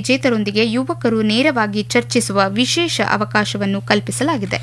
ವಿಜೇತರೊಂದಿಗೆ ಯುವಕರು ನೇರವಾಗಿ ಚರ್ಚಿಸುವ ವಿಶೇಷ ಅವಕಾಶವನ್ನು ಕಲ್ಪಿಸಲಾಗಿದೆ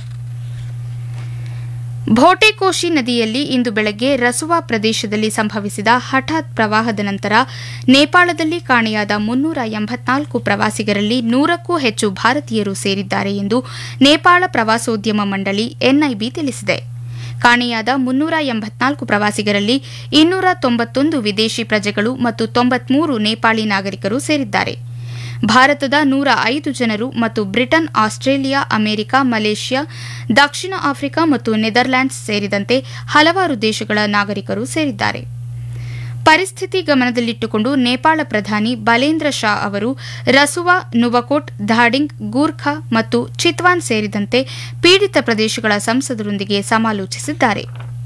ಭೋಟೆಕೋಶಿ ನದಿಯಲ್ಲಿ ಇಂದು ಬೆಳಗ್ಗೆ ರಸುವಾ ಪ್ರದೇಶದಲ್ಲಿ ಸಂಭವಿಸಿದ ಹಠಾತ್ ಪ್ರವಾಹದ ನಂತರ ನೇಪಾಳದಲ್ಲಿ ಕಾಣೆಯಾದ ಮುನ್ನೂರ ಎಂಬತ್ನಾಲ್ಕು ಪ್ರವಾಸಿಗರಲ್ಲಿ ನೂರಕ್ಕೂ ಹೆಚ್ಚು ಭಾರತೀಯರು ಸೇರಿದ್ದಾರೆ ಎಂದು ನೇಪಾಳ ಪ್ರವಾಸೋದ್ಯಮ ಮಂಡಳಿ ಎನ್ಐಬಿ ತಿಳಿಸಿದೆ ಕಾಣೆಯಾದ ಮುನ್ನೂರ ಎಂಬತ್ನಾಲ್ಕು ಪ್ರವಾಸಿಗರಲ್ಲಿ ಇನ್ನೂರ ತೊಂಬತ್ತೊಂದು ವಿದೇಶಿ ಪ್ರಜೆಗಳು ಮತ್ತು ತೊಂಬತ್ಮೂರು ನೇಪಾಳಿ ನಾಗರಿಕರು ಸೇರಿದ್ದಾರೆ ಭಾರತದ ನೂರ ಐದು ಜನರು ಮತ್ತು ಬ್ರಿಟನ್ ಆಸ್ಟ್ರೇಲಿಯಾ ಅಮೆರಿಕ ಮಲೇಷ್ಯಾ ದಕ್ಷಿಣ ಆಫ್ರಿಕಾ ಮತ್ತು ನೆದರ್ಲ್ಯಾಂಡ್ಸ್ ಸೇರಿದಂತೆ ಹಲವಾರು ದೇಶಗಳ ನಾಗರಿಕರು ಸೇರಿದ್ದಾರೆ ಪರಿಸ್ಥಿತಿ ಗಮನದಲ್ಲಿಟ್ಟುಕೊಂಡು ನೇಪಾಳ ಪ್ರಧಾನಿ ಬಲೇಂದ್ರ ಶಾ ಅವರು ರಸುವಾ ನುವಕೋಟ್ ಧಾಡಿಂಗ್ ಗೂರ್ಖಾ ಮತ್ತು ಚಿತ್ವಾನ್ ಸೇರಿದಂತೆ ಪೀಡಿತ ಪ್ರದೇಶಗಳ ಸಂಸದರೊಂದಿಗೆ ಸಮಾಲೋಚಿಸಿದ್ದಾರೆ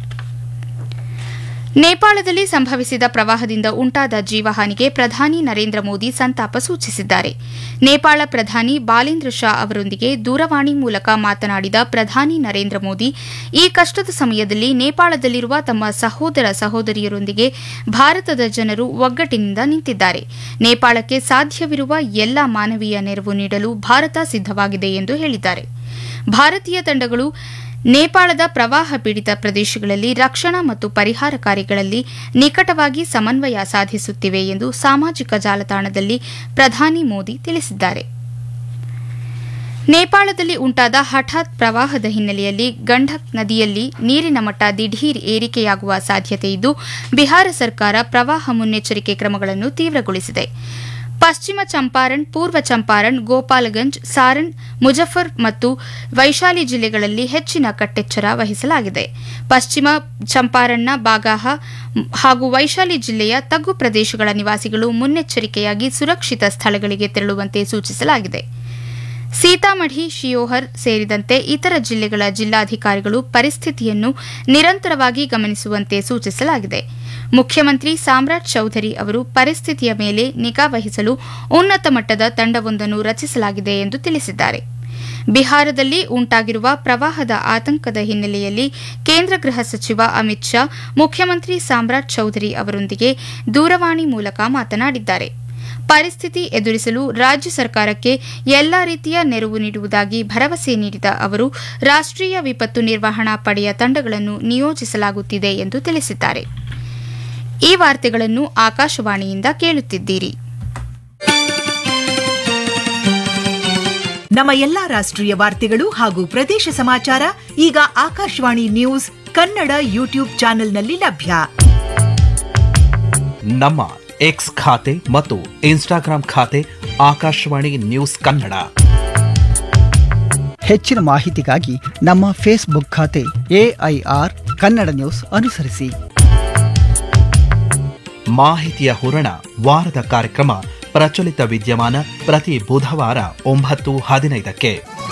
ನೇಪಾಳದಲ್ಲಿ ಸಂಭವಿಸಿದ ಪ್ರವಾಹದಿಂದ ಉಂಟಾದ ಜೀವಹಾನಿಗೆ ಪ್ರಧಾನಿ ನರೇಂದ್ರ ಮೋದಿ ಸಂತಾಪ ಸೂಚಿಸಿದ್ದಾರೆ ನೇಪಾಳ ಪ್ರಧಾನಿ ಬಾಲೇಂದ್ರ ಶಾ ಅವರೊಂದಿಗೆ ದೂರವಾಣಿ ಮೂಲಕ ಮಾತನಾಡಿದ ಪ್ರಧಾನಿ ನರೇಂದ್ರ ಮೋದಿ ಈ ಕಷ್ಟದ ಸಮಯದಲ್ಲಿ ನೇಪಾಳದಲ್ಲಿರುವ ತಮ್ಮ ಸಹೋದರ ಸಹೋದರಿಯರೊಂದಿಗೆ ಭಾರತದ ಜನರು ಒಗ್ಗಟ್ಟಿನಿಂದ ನಿಂತಿದ್ದಾರೆ ನೇಪಾಳಕ್ಕೆ ಸಾಧ್ಯವಿರುವ ಎಲ್ಲ ಮಾನವೀಯ ನೆರವು ನೀಡಲು ಭಾರತ ಸಿದ್ದವಾಗಿದೆ ಎಂದು ಹೇಳಿದ್ದಾರೆ ಭಾರತೀಯ ತಂಡಗಳು ನೇಪಾಳದ ಪ್ರವಾಹ ಪೀಡಿತ ಪ್ರದೇಶಗಳಲ್ಲಿ ರಕ್ಷಣಾ ಮತ್ತು ಪರಿಹಾರ ಕಾರ್ಯಗಳಲ್ಲಿ ನಿಕಟವಾಗಿ ಸಮನ್ವಯ ಸಾಧಿಸುತ್ತಿವೆ ಎಂದು ಸಾಮಾಜಿಕ ಜಾಲತಾಣದಲ್ಲಿ ಪ್ರಧಾನಿ ಮೋದಿ ತಿಳಿಸಿದ್ದಾರೆ ನೇಪಾಳದಲ್ಲಿ ಉಂಟಾದ ಹಠಾತ್ ಪ್ರವಾಹದ ಹಿನ್ನೆಲೆಯಲ್ಲಿ ಗಂಡಕ್ ನದಿಯಲ್ಲಿ ನೀರಿನ ಮಟ್ಟ ದಿಢೀರ್ ಏರಿಕೆಯಾಗುವ ಸಾಧ್ಯತೆಯಿದ್ದು ಬಿಹಾರ ಸರ್ಕಾರ ಪ್ರವಾಹ ಮುನ್ನೆಚ್ಚರಿಕೆ ಕ್ರಮಗಳನ್ನು ತೀವ್ರಗೊಳಿಸಿದೆ ಪಶ್ಚಿಮ ಚಂಪಾರಣ್ ಪೂರ್ವ ಚಂಪಾರಣ್ ಗೋಪಾಲಗಂಜ್ ಸಾರಣ್ ಮುಜಫರ್ ಮತ್ತು ವೈಶಾಲಿ ಜಿಲ್ಲೆಗಳಲ್ಲಿ ಹೆಚ್ಚಿನ ಕಟ್ಟೆಚ್ಚರ ವಹಿಸಲಾಗಿದೆ ಪಶ್ಚಿಮ ಚಂಪಾರಣ್ನ ಬಾಗಾಹ ಹಾಗೂ ವೈಶಾಲಿ ಜಿಲ್ಲೆಯ ತಗ್ಗು ಪ್ರದೇಶಗಳ ನಿವಾಸಿಗಳು ಮುನ್ನೆಚ್ಚರಿಕೆಯಾಗಿ ಸುರಕ್ಷಿತ ಸ್ಥಳಗಳಿಗೆ ತೆರಳುವಂತೆ ಸೂಚಿಸಲಾಗಿದೆ ಸೀತಾಮಢಿ ಶಿಯೋಹರ್ ಸೇರಿದಂತೆ ಇತರ ಜಿಲ್ಲೆಗಳ ಜಿಲ್ಲಾಧಿಕಾರಿಗಳು ಪರಿಸ್ಥಿತಿಯನ್ನು ನಿರಂತರವಾಗಿ ಗಮನಿಸುವಂತೆ ಸೂಚಿಸಲಾಗಿದೆ ಮುಖ್ಯಮಂತ್ರಿ ಸಾಮ್ರಾಟ್ ಚೌಧರಿ ಅವರು ಪರಿಸ್ಥಿತಿಯ ಮೇಲೆ ನಿಗಾ ವಹಿಸಲು ಉನ್ನತ ಮಟ್ಟದ ತಂಡವೊಂದನ್ನು ರಚಿಸಲಾಗಿದೆ ಎಂದು ತಿಳಿಸಿದ್ದಾರೆ ಬಿಹಾರದಲ್ಲಿ ಉಂಟಾಗಿರುವ ಪ್ರವಾಹದ ಆತಂಕದ ಹಿನ್ನೆಲೆಯಲ್ಲಿ ಕೇಂದ್ರ ಗೃಹ ಸಚಿವ ಅಮಿತ್ ಶಾ ಮುಖ್ಯಮಂತ್ರಿ ಸಾಮ್ರಾಟ್ ಚೌಧರಿ ಅವರೊಂದಿಗೆ ದೂರವಾಣಿ ಮೂಲಕ ಮಾತನಾಡಿದ್ದಾರೆ ಪರಿಸ್ಥಿತಿ ಎದುರಿಸಲು ರಾಜ್ಯ ಸರ್ಕಾರಕ್ಕೆ ಎಲ್ಲಾ ರೀತಿಯ ನೆರವು ನೀಡುವುದಾಗಿ ಭರವಸೆ ನೀಡಿದ ಅವರು ರಾಷ್ಟೀಯ ವಿಪತ್ತು ನಿರ್ವಹಣಾ ಪಡೆಯ ತಂಡಗಳನ್ನು ನಿಯೋಜಿಸಲಾಗುತ್ತಿದೆ ಎಂದು ತಿಳಿಸಿದ್ದಾರೆ ಈ ವಾರ್ತೆಗಳನ್ನು ಆಕಾಶವಾಣಿಯಿಂದ ಕೇಳುತ್ತಿದ್ದೀರಿ ನಮ್ಮ ಎಲ್ಲಾ ರಾಷ್ಟ್ರೀಯ ವಾರ್ತೆಗಳು ಹಾಗೂ ಪ್ರದೇಶ ಸಮಾಚಾರ ಈಗ ಆಕಾಶವಾಣಿ ನ್ಯೂಸ್ ಕನ್ನಡ ಯೂಟ್ಯೂಬ್ ಚಾನೆಲ್ನಲ್ಲಿ ಲಭ್ಯ ನಮ್ಮ ಎಕ್ಸ್ ಖಾತೆ ಮತ್ತು ಇನ್ಸ್ಟಾಗ್ರಾಂ ಖಾತೆ ಆಕಾಶವಾಣಿ ನ್ಯೂಸ್ ಕನ್ನಡ ಹೆಚ್ಚಿನ ಮಾಹಿತಿಗಾಗಿ ನಮ್ಮ ಫೇಸ್ಬುಕ್ ಖಾತೆ ಎಐಆರ್ ಕನ್ನಡ ನ್ಯೂಸ್ ಅನುಸರಿಸಿ ಮಾಹಿತಿಯ ಹೂರಣ ವಾರದ ಕಾರ್ಯಕ್ರಮ ಪ್ರಚಲಿತ ವಿದ್ಯಮಾನ ಪ್ರತಿ ಬುಧವಾರ ಒಂಬತ್ತು ಹದಿನೈದಕ್ಕೆ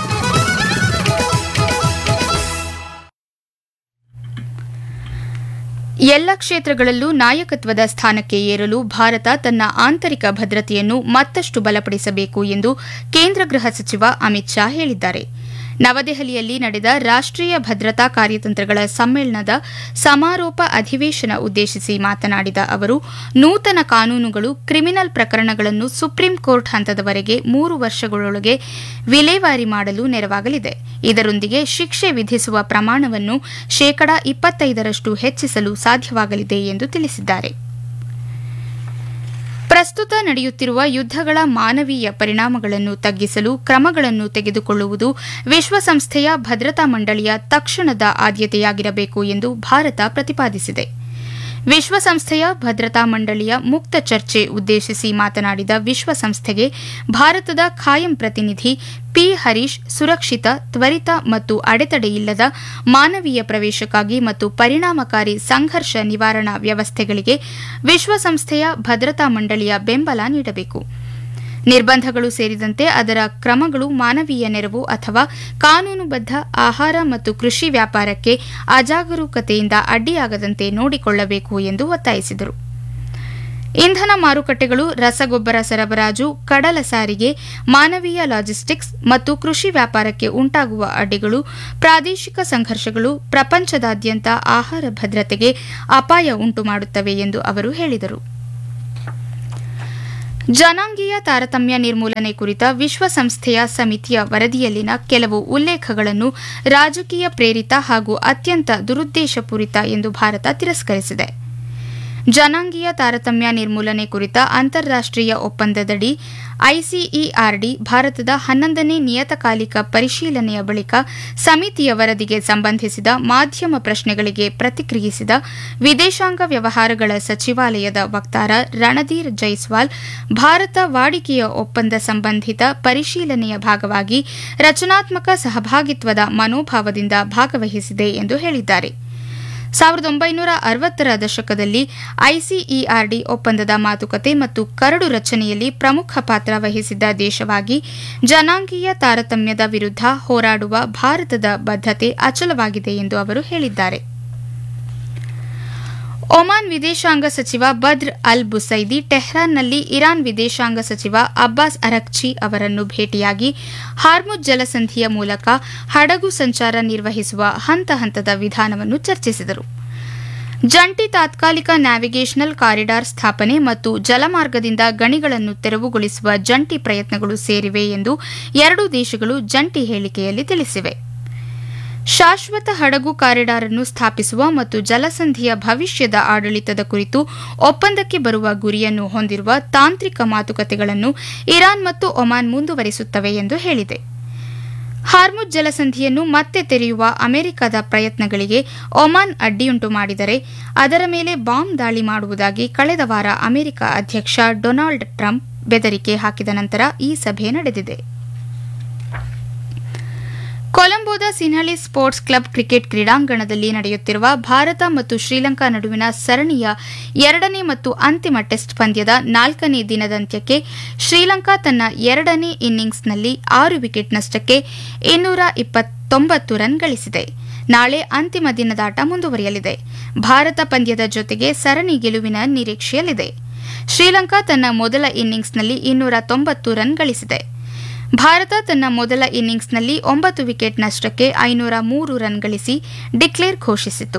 ಎಲ್ಲ ಕ್ಷೇತ್ರಗಳಲ್ಲೂ ನಾಯಕತ್ವದ ಸ್ಥಾನಕ್ಕೆ ಏರಲು ಭಾರತ ತನ್ನ ಆಂತರಿಕ ಭದ್ರತೆಯನ್ನು ಮತ್ತಷ್ಟು ಬಲಪಡಿಸಬೇಕು ಎಂದು ಕೇಂದ್ರ ಗೃಹ ಸಚಿವ ಅಮಿತ್ ಶಾ ಹೇಳಿದ್ದಾರೆ ನವದೆಹಲಿಯಲ್ಲಿ ನಡೆದ ರಾಷ್ಟೀಯ ಭದ್ರತಾ ಕಾರ್ಯತಂತ್ರಗಳ ಸಮ್ಮೇಳನದ ಸಮಾರೋಪ ಅಧಿವೇಶನ ಉದ್ದೇಶಿಸಿ ಮಾತನಾಡಿದ ಅವರು ನೂತನ ಕಾನೂನುಗಳು ಕ್ರಿಮಿನಲ್ ಪ್ರಕರಣಗಳನ್ನು ಸುಪ್ರೀಂ ಕೋರ್ಟ್ ಹಂತದವರೆಗೆ ಮೂರು ವರ್ಷಗಳೊಳಗೆ ವಿಲೇವಾರಿ ಮಾಡಲು ನೆರವಾಗಲಿದೆ ಇದರೊಂದಿಗೆ ಶಿಕ್ಷೆ ವಿಧಿಸುವ ಪ್ರಮಾಣವನ್ನು ಶೇಕಡಾ ಇಪ್ಪತ್ತೈದರಷ್ಟು ಹೆಚ್ಚಿಸಲು ಸಾಧ್ಯವಾಗಲಿದೆ ಎಂದು ತಿಳಿಸಿದ್ದಾರೆ ಪ್ರಸ್ತುತ ನಡೆಯುತ್ತಿರುವ ಯುದ್ದಗಳ ಮಾನವೀಯ ಪರಿಣಾಮಗಳನ್ನು ತಗ್ಗಿಸಲು ಕ್ರಮಗಳನ್ನು ತೆಗೆದುಕೊಳ್ಳುವುದು ವಿಶ್ವಸಂಸ್ಥೆಯ ಭದ್ರತಾ ಮಂಡಳಿಯ ತಕ್ಷಣದ ಆದ್ಯತೆಯಾಗಿರಬೇಕು ಎಂದು ಭಾರತ ಪ್ರತಿಪಾದಿಸಿದೆ ವಿಶ್ವಸಂಸ್ಥೆಯ ಭದ್ರತಾ ಮಂಡಳಿಯ ಮುಕ್ತ ಚರ್ಚೆ ಉದ್ದೇಶಿಸಿ ಮಾತನಾಡಿದ ವಿಶ್ವಸಂಸ್ಥೆಗೆ ಭಾರತದ ಖಾಯಂ ಪ್ರತಿನಿಧಿ ಪಿ ಹರೀಶ್ ಸುರಕ್ಷಿತ ತ್ವರಿತ ಮತ್ತು ಅಡೆತಡೆಯಿಲ್ಲದ ಮಾನವೀಯ ಪ್ರವೇಶಕ್ಕಾಗಿ ಮತ್ತು ಪರಿಣಾಮಕಾರಿ ಸಂಘರ್ಷ ನಿವಾರಣಾ ವ್ಯವಸ್ಥೆಗಳಿಗೆ ವಿಶ್ವಸಂಸ್ಥೆಯ ಭದ್ರತಾ ಮಂಡಳಿಯ ಬೆಂಬಲ ನೀಡಬೇಕು ನಿರ್ಬಂಧಗಳು ಸೇರಿದಂತೆ ಅದರ ಕ್ರಮಗಳು ಮಾನವೀಯ ನೆರವು ಅಥವಾ ಕಾನೂನುಬದ್ಧ ಆಹಾರ ಮತ್ತು ಕೃಷಿ ವ್ಯಾಪಾರಕ್ಕೆ ಅಜಾಗರೂಕತೆಯಿಂದ ಅಡ್ಡಿಯಾಗದಂತೆ ನೋಡಿಕೊಳ್ಳಬೇಕು ಎಂದು ಒತ್ತಾಯಿಸಿದರು ಇಂಧನ ಮಾರುಕಟ್ಟೆಗಳು ರಸಗೊಬ್ಬರ ಸರಬರಾಜು ಕಡಲ ಸಾರಿಗೆ ಮಾನವೀಯ ಲಾಜಿಸ್ಟಿಕ್ಸ್ ಮತ್ತು ಕೃಷಿ ವ್ಯಾಪಾರಕ್ಕೆ ಉಂಟಾಗುವ ಅಡ್ಡಿಗಳು ಪ್ರಾದೇಶಿಕ ಸಂಘರ್ಷಗಳು ಪ್ರಪಂಚದಾದ್ಯಂತ ಆಹಾರ ಭದ್ರತೆಗೆ ಅಪಾಯ ಉಂಟುಮಾಡುತ್ತವೆ ಎಂದು ಅವರು ಹೇಳಿದರು ಜನಾಂಗೀಯ ತಾರತಮ್ಯ ನಿರ್ಮೂಲನೆ ಕುರಿತ ವಿಶ್ವಸಂಸ್ಥೆಯ ಸಮಿತಿಯ ವರದಿಯಲ್ಲಿನ ಕೆಲವು ಉಲ್ಲೇಖಗಳನ್ನು ರಾಜಕೀಯ ಪ್ರೇರಿತ ಹಾಗೂ ಅತ್ಯಂತ ದುರುದ್ದೇಶಪೂರಿತ ಎಂದು ಭಾರತ ತಿರಸ್ಕರಿಸಿದೆ ಜನಾಂಗೀಯ ತಾರತಮ್ಯ ನಿರ್ಮೂಲನೆ ಕುರಿತ ಅಂತಾರಾಷ್ಟೀಯ ಒಪ್ಪಂದದಡಿ ಐಸಿಇಆರ್ಡಿ ಭಾರತದ ಹನ್ನೊಂದನೇ ನಿಯತಕಾಲಿಕ ಪರಿಶೀಲನೆಯ ಬಳಿಕ ಸಮಿತಿಯ ವರದಿಗೆ ಸಂಬಂಧಿಸಿದ ಮಾಧ್ಯಮ ಪ್ರಶ್ನೆಗಳಿಗೆ ಪ್ರತಿಕ್ರಿಯಿಸಿದ ವಿದೇಶಾಂಗ ವ್ಯವಹಾರಗಳ ಸಚಿವಾಲಯದ ವಕ್ತಾರ ರಣಧೀರ್ ಜೈಸ್ವಾಲ್ ಭಾರತ ವಾಡಿಕೆಯ ಒಪ್ಪಂದ ಸಂಬಂಧಿತ ಪರಿಶೀಲನೆಯ ಭಾಗವಾಗಿ ರಚನಾತ್ಮಕ ಸಹಭಾಗಿತ್ವದ ಮನೋಭಾವದಿಂದ ಭಾಗವಹಿಸಿದೆ ಎಂದು ಹೇಳಿದ್ದಾರೆ ಸಾವಿರದ ಒಂಬೈನೂರ ಅರವತ್ತರ ದಶಕದಲ್ಲಿ ಐಸಿಇಆರ್ಡಿ ಒಪ್ಪಂದದ ಮಾತುಕತೆ ಮತ್ತು ಕರಡು ರಚನೆಯಲ್ಲಿ ಪ್ರಮುಖ ಪಾತ್ರ ವಹಿಸಿದ್ದ ದೇಶವಾಗಿ ಜನಾಂಗೀಯ ತಾರತಮ್ಯದ ವಿರುದ್ಧ ಹೋರಾಡುವ ಭಾರತದ ಬದ್ಧತೆ ಅಚಲವಾಗಿದೆ ಎಂದು ಅವರು ಹೇಳಿದ್ದಾರೆ ಒಮಾನ್ ವಿದೇಶಾಂಗ ಸಚಿವ ಬದ್ರ್ ಅಲ್ ಬುಸೈದಿ ಟೆಹ್ರಾನ್ನಲ್ಲಿ ಇರಾನ್ ವಿದೇಶಾಂಗ ಸಚಿವ ಅಬ್ಬಾಸ್ ಅರಕ್ಚಿ ಅವರನ್ನು ಭೇಟಿಯಾಗಿ ಹಾರ್ಮುಜ್ ಜಲಸಂಧಿಯ ಮೂಲಕ ಹಡಗು ಸಂಚಾರ ನಿರ್ವಹಿಸುವ ಹಂತ ಹಂತದ ವಿಧಾನವನ್ನು ಚರ್ಚಿಸಿದರು ಜಂಟಿ ತಾತ್ಕಾಲಿಕ ನ್ಯಾವಿಗೇಷನಲ್ ಕಾರಿಡಾರ್ ಸ್ಥಾಪನೆ ಮತ್ತು ಜಲಮಾರ್ಗದಿಂದ ಗಣಿಗಳನ್ನು ತೆರವುಗೊಳಿಸುವ ಜಂಟಿ ಪ್ರಯತ್ನಗಳು ಸೇರಿವೆ ಎಂದು ಎರಡೂ ದೇಶಗಳು ಜಂಟಿ ಹೇಳಿಕೆಯಲ್ಲಿ ತಿಳಿಸಿವೆ ಶಾಶ್ವತ ಹಡಗು ಕಾರಿಡಾರ್ ಅನ್ನು ಸ್ಥಾಪಿಸುವ ಮತ್ತು ಜಲಸಂಧಿಯ ಭವಿಷ್ಯದ ಆಡಳಿತದ ಕುರಿತು ಒಪ್ಪಂದಕ್ಕೆ ಬರುವ ಗುರಿಯನ್ನು ಹೊಂದಿರುವ ತಾಂತ್ರಿಕ ಮಾತುಕತೆಗಳನ್ನು ಇರಾನ್ ಮತ್ತು ಒಮಾನ್ ಮುಂದುವರಿಸುತ್ತವೆ ಎಂದು ಹೇಳಿದೆ ಹಾರ್ಮುಜ್ ಜಲಸಂಧಿಯನ್ನು ಮತ್ತೆ ತೆರೆಯುವ ಅಮೆರಿಕದ ಪ್ರಯತ್ನಗಳಿಗೆ ಒಮಾನ್ ಅಡ್ಡಿಯುಂಟು ಮಾಡಿದರೆ ಅದರ ಮೇಲೆ ಬಾಂಬ್ ದಾಳಿ ಮಾಡುವುದಾಗಿ ಕಳೆದ ವಾರ ಅಮೆರಿಕ ಅಧ್ಯಕ್ಷ ಡೊನಾಲ್ಡ್ ಟ್ರಂಪ್ ಬೆದರಿಕೆ ಹಾಕಿದ ನಂತರ ಈ ಸಭೆ ನಡೆದಿದೆ ಕೊಲಂಬೋದ ಸಿನ್ಹಳಿ ಸ್ಪೋರ್ಟ್ಸ್ ಕ್ಲಬ್ ಕ್ರಿಕೆಟ್ ಕ್ರೀಡಾಂಗಣದಲ್ಲಿ ನಡೆಯುತ್ತಿರುವ ಭಾರತ ಮತ್ತು ಶ್ರೀಲಂಕಾ ನಡುವಿನ ಸರಣಿಯ ಎರಡನೇ ಮತ್ತು ಅಂತಿಮ ಟೆಸ್ಟ್ ಪಂದ್ಯದ ನಾಲ್ಕನೇ ದಿನದಂತ್ಯಕ್ಕೆ ಶ್ರೀಲಂಕಾ ತನ್ನ ಎರಡನೇ ಇನ್ನಿಂಗ್ಸ್ನಲ್ಲಿ ಆರು ವಿಕೆಟ್ ನಷ್ಟಕ್ಕೆ ಇನ್ನೂರ ಇಪ್ಪತ್ತೊಂಬತ್ತು ರನ್ ಗಳಿಸಿದೆ ನಾಳೆ ಅಂತಿಮ ದಿನದಾಟ ಮುಂದುವರಿಯಲಿದೆ ಭಾರತ ಪಂದ್ಯದ ಜೊತೆಗೆ ಸರಣಿ ಗೆಲುವಿನ ನಿರೀಕ್ಷೆಯಲ್ಲಿದೆ ಶ್ರೀಲಂಕಾ ತನ್ನ ಮೊದಲ ಇನ್ನಿಂಗ್ಸ್ನಲ್ಲಿ ಇನ್ನೂರ ತೊಂಬತ್ತು ರನ್ ಗಳಿಸಿದೆ ಭಾರತ ತನ್ನ ಮೊದಲ ಇನ್ನಿಂಗ್ಸ್ನಲ್ಲಿ ಒಂಬತ್ತು ವಿಕೆಟ್ ನಷ್ಟಕ್ಕೆ ಐನೂರ ಮೂರು ರನ್ ಗಳಿಸಿ ಡಿಕ್ಲೇರ್ ಘೋಷಿಸಿತು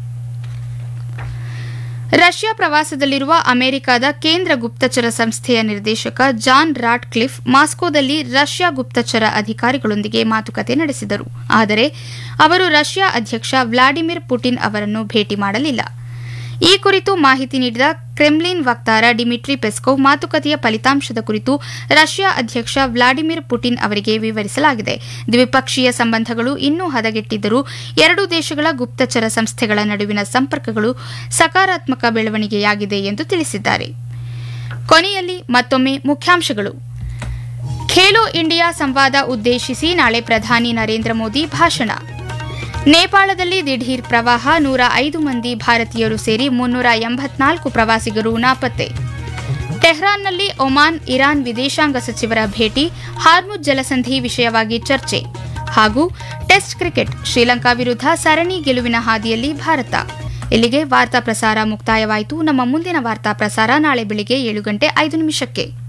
ರಷ್ಯಾ ಪ್ರವಾಸದಲ್ಲಿರುವ ಅಮೆರಿಕದ ಕೇಂದ್ರ ಗುಪ್ತಚರ ಸಂಸ್ಥೆಯ ನಿರ್ದೇಶಕ ಜಾನ್ ರಾಟ್ ಕ್ಲಿಫ್ ಮಾಸ್ಕೋದಲ್ಲಿ ರಷ್ಯಾ ಗುಪ್ತಚರ ಅಧಿಕಾರಿಗಳೊಂದಿಗೆ ಮಾತುಕತೆ ನಡೆಸಿದರು ಆದರೆ ಅವರು ರಷ್ಯಾ ಅಧ್ಯಕ್ಷ ವ್ಲಾಡಿಮಿರ್ ಪುಟಿನ್ ಅವರನ್ನು ಭೇಟಿ ಮಾಡಲಿಲ್ಲ ಈ ಕುರಿತು ಮಾಹಿತಿ ನೀಡಿದ ಕ್ರೆಮ್ಲಿನ್ ವಕ್ತಾರ ಡಿಮಿಟ್ರಿ ಪೆಸ್ಕೋವ್ ಮಾತುಕತೆಯ ಫಲಿತಾಂಶದ ಕುರಿತು ರಷ್ಯಾ ಅಧ್ಯಕ್ಷ ವ್ಲಾಡಿಮಿರ್ ಪುಟಿನ್ ಅವರಿಗೆ ವಿವರಿಸಲಾಗಿದೆ ದ್ವಿಪಕ್ಷೀಯ ಸಂಬಂಧಗಳು ಇನ್ನೂ ಹದಗೆಟ್ಟಿದ್ದರೂ ಎರಡೂ ದೇಶಗಳ ಗುಪ್ತಚರ ಸಂಸ್ಥೆಗಳ ನಡುವಿನ ಸಂಪರ್ಕಗಳು ಸಕಾರಾತ್ಮಕ ಬೆಳವಣಿಗೆಯಾಗಿದೆ ಎಂದು ತಿಳಿಸಿದ್ದಾರೆ ಕೊನೆಯಲ್ಲಿ ಮತ್ತೊಮ್ಮೆ ಮುಖ್ಯಾಂಶಗಳು ಖೇಲೋ ಇಂಡಿಯಾ ಸಂವಾದ ಉದ್ದೇಶಿಸಿ ನಾಳೆ ಪ್ರಧಾನಿ ನರೇಂದ್ರ ಮೋದಿ ಭಾಷಣ ನೇಪಾಳದಲ್ಲಿ ದಿಢೀರ್ ಪ್ರವಾಹ ನೂರ ಐದು ಮಂದಿ ಭಾರತೀಯರು ಸೇರಿ ಮುನ್ನೂರ ಎಂಬತ್ನಾಲ್ಕು ಪ್ರವಾಸಿಗರು ನಾಪತ್ತೆ ಟೆಹ್ರಾನ್ನಲ್ಲಿ ಒಮಾನ್ ಇರಾನ್ ವಿದೇಶಾಂಗ ಸಚಿವರ ಭೇಟಿ ಹಾರ್ಮುಜ್ ಜಲಸಂಧಿ ವಿಷಯವಾಗಿ ಚರ್ಚೆ ಹಾಗೂ ಟೆಸ್ಟ್ ಕ್ರಿಕೆಟ್ ಶ್ರೀಲಂಕಾ ವಿರುದ್ಧ ಸರಣಿ ಗೆಲುವಿನ ಹಾದಿಯಲ್ಲಿ ಭಾರತ ಇಲ್ಲಿಗೆ ವಾರ್ತಾ ಪ್ರಸಾರ ಮುಕ್ತಾಯವಾಯಿತು ನಮ್ಮ ಮುಂದಿನ ವಾರ್ತಾ ಪ್ರಸಾರ ನಾಳೆ ಬೆಳಿಗ್ಗೆ ಏಳು ಗಂಟೆ ಐದು ನಿಮಿಷಕ್ಕೆ